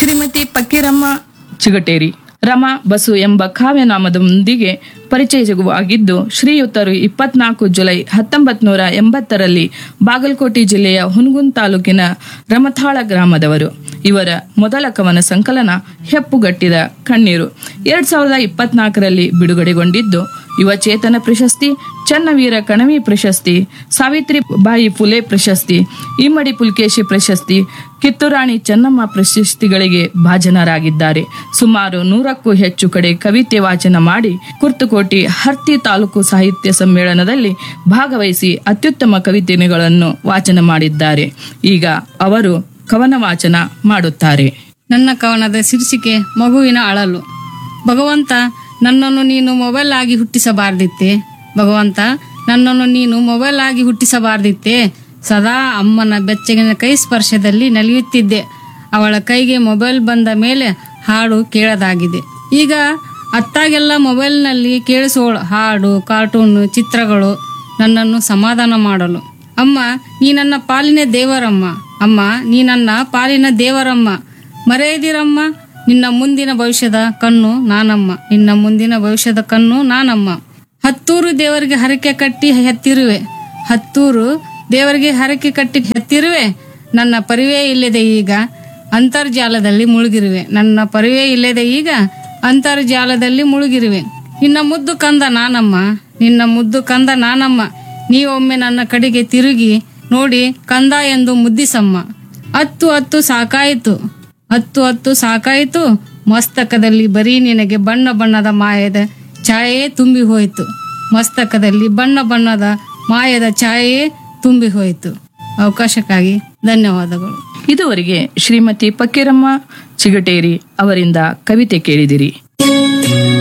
ಶ್ರೀಮತಿ ಪಕ್ಕೀರಮ್ಮ ಚಿಗಟೇರಿ ರಮಾ ಬಸು ಎಂಬ ಕಾವ್ಯನಾಮದೊಂದಿಗೆ ಪರಿಚಯವಾಗಿದ್ದು ಶ್ರೀಯುತರು ಇಪ್ಪತ್ನಾಲ್ಕು ಜುಲೈ ಹತ್ತೊಂಬತ್ ನೂರ ಎಂಬತ್ತರಲ್ಲಿ ಬಾಗಲಕೋಟೆ ಜಿಲ್ಲೆಯ ಹುನಗುನ್ ತಾಲೂಕಿನ ರಮಥಾಳ ಗ್ರಾಮದವರು ಇವರ ಮೊದಲ ಕವನ ಸಂಕಲನ ಹೆಪ್ಪುಗಟ್ಟಿದ ಕಣ್ಣೀರು ಎರಡ್ ಸಾವಿರದ ಇಪ್ಪತ್ನಾಲ್ಕರಲ್ಲಿ ಬಿಡುಗಡೆಗೊಂಡಿದ್ದು ಯುವ ಚೇತನ ಪ್ರಶಸ್ತಿ ಚನ್ನವೀರ ಕಣವಿ ಪ್ರಶಸ್ತಿ ಸಾವಿತ್ರಿ ಬಾಯಿ ಫುಲೆ ಪ್ರಶಸ್ತಿ ಇಮ್ಮಡಿ ಪುಲ್ಕೇಶಿ ಪ್ರಶಸ್ತಿ ಕಿತ್ತೂರಾಣಿ ಚೆನ್ನಮ್ಮ ಪ್ರಶಸ್ತಿಗಳಿಗೆ ಭಾಜನರಾಗಿದ್ದಾರೆ ಸುಮಾರು ನೂರಕ್ಕೂ ಹೆಚ್ಚು ಕಡೆ ಕವಿತೆ ವಾಚನ ಮಾಡಿ ಕುರ್ತಕೋಟಿ ಹರ್ತಿ ತಾಲೂಕು ಸಾಹಿತ್ಯ ಸಮ್ಮೇಳನದಲ್ಲಿ ಭಾಗವಹಿಸಿ ಅತ್ಯುತ್ತಮ ಕವಿತೆಗಳನ್ನು ವಾಚನ ಮಾಡಿದ್ದಾರೆ ಈಗ ಅವರು ಕವನ ವಾಚನ ಮಾಡುತ್ತಾರೆ ನನ್ನ ಕವನದ ಶೀರ್ಷಿಕೆ ಮಗುವಿನ ಅಳಲು ಭಗವಂತ ನನ್ನನ್ನು ನೀನು ಮೊಬೈಲ್ ಆಗಿ ಹುಟ್ಟಿಸಬಾರ್ದಿತ್ತೆ ಭಗವಂತ ನನ್ನನ್ನು ನೀನು ಮೊಬೈಲ್ ಆಗಿ ಹುಟ್ಟಿಸಬಾರ್ದಿತ್ತೆ ಸದಾ ಅಮ್ಮನ ಬೆಚ್ಚಗಿನ ಕೈ ಸ್ಪರ್ಶದಲ್ಲಿ ನಲಿಯುತ್ತಿದ್ದೆ ಅವಳ ಕೈಗೆ ಮೊಬೈಲ್ ಬಂದ ಮೇಲೆ ಹಾಡು ಕೇಳದಾಗಿದೆ ಈಗ ಅತ್ತಾಗೆಲ್ಲ ಮೊಬೈಲ್ನಲ್ಲಿ ಕೇಳಿಸೋಳು ಹಾಡು ಕಾರ್ಟೂನು ಚಿತ್ರಗಳು ನನ್ನನ್ನು ಸಮಾಧಾನ ಮಾಡಲು ಅಮ್ಮ ನೀ ನನ್ನ ಪಾಲಿನ ದೇವರಮ್ಮ ಅಮ್ಮ ನೀ ನನ್ನ ಪಾಲಿನ ದೇವರಮ್ಮ ಮರೆಯದಿರಮ್ಮ ನಿನ್ನ ಮುಂದಿನ ಭವಿಷ್ಯದ ಕಣ್ಣು ನಾನಮ್ಮ ನಿನ್ನ ಮುಂದಿನ ಭವಿಷ್ಯದ ಕಣ್ಣು ನಾನಮ್ಮ ಹತ್ತೂರು ದೇವರಿಗೆ ಹರಕೆ ಕಟ್ಟಿ ಹೆತ್ತಿರುವೆ ಹತ್ತೂರು ದೇವರಿಗೆ ಹರಕೆ ಕಟ್ಟಿ ಹೆತ್ತಿರುವೆ ನನ್ನ ಪರಿವೇ ಇಲ್ಲದೆ ಈಗ ಅಂತರ್ಜಾಲದಲ್ಲಿ ಮುಳುಗಿರುವೆ ನನ್ನ ಪರಿವೇ ಇಲ್ಲದೆ ಈಗ ಅಂತರ್ಜಾಲದಲ್ಲಿ ಮುಳುಗಿರುವೆ ನಿನ್ನ ಮುದ್ದು ಕಂದ ನಾನಮ್ಮ ನಿನ್ನ ಮುದ್ದು ಕಂದ ನಾನಮ್ಮ ನೀವೊಮ್ಮೆ ನನ್ನ ಕಡೆಗೆ ತಿರುಗಿ ನೋಡಿ ಕಂದ ಎಂದು ಮುದ್ದಿಸಮ್ಮ ಹತ್ತು ಹತ್ತು ಸಾಕಾಯಿತು ಹತ್ತು ಹತ್ತು ಸಾಕಾಯಿತು ಮಸ್ತಕದಲ್ಲಿ ಬರೀ ನಿನಗೆ ಬಣ್ಣ ಬಣ್ಣದ ಮಾಯದ ಛಾಯೆ ತುಂಬಿ ಹೋಯಿತು ಮಸ್ತಕದಲ್ಲಿ ಬಣ್ಣ ಬಣ್ಣದ ಮಾಯದ ಛಾಯೆ ತುಂಬಿ ಹೋಯಿತು ಅವಕಾಶಕ್ಕಾಗಿ ಧನ್ಯವಾದಗಳು ಇದುವರೆಗೆ ಶ್ರೀಮತಿ ಪಕ್ಕೀರಮ್ಮ ಚಿಗಟೇರಿ ಅವರಿಂದ ಕವಿತೆ ಕೇಳಿದಿರಿ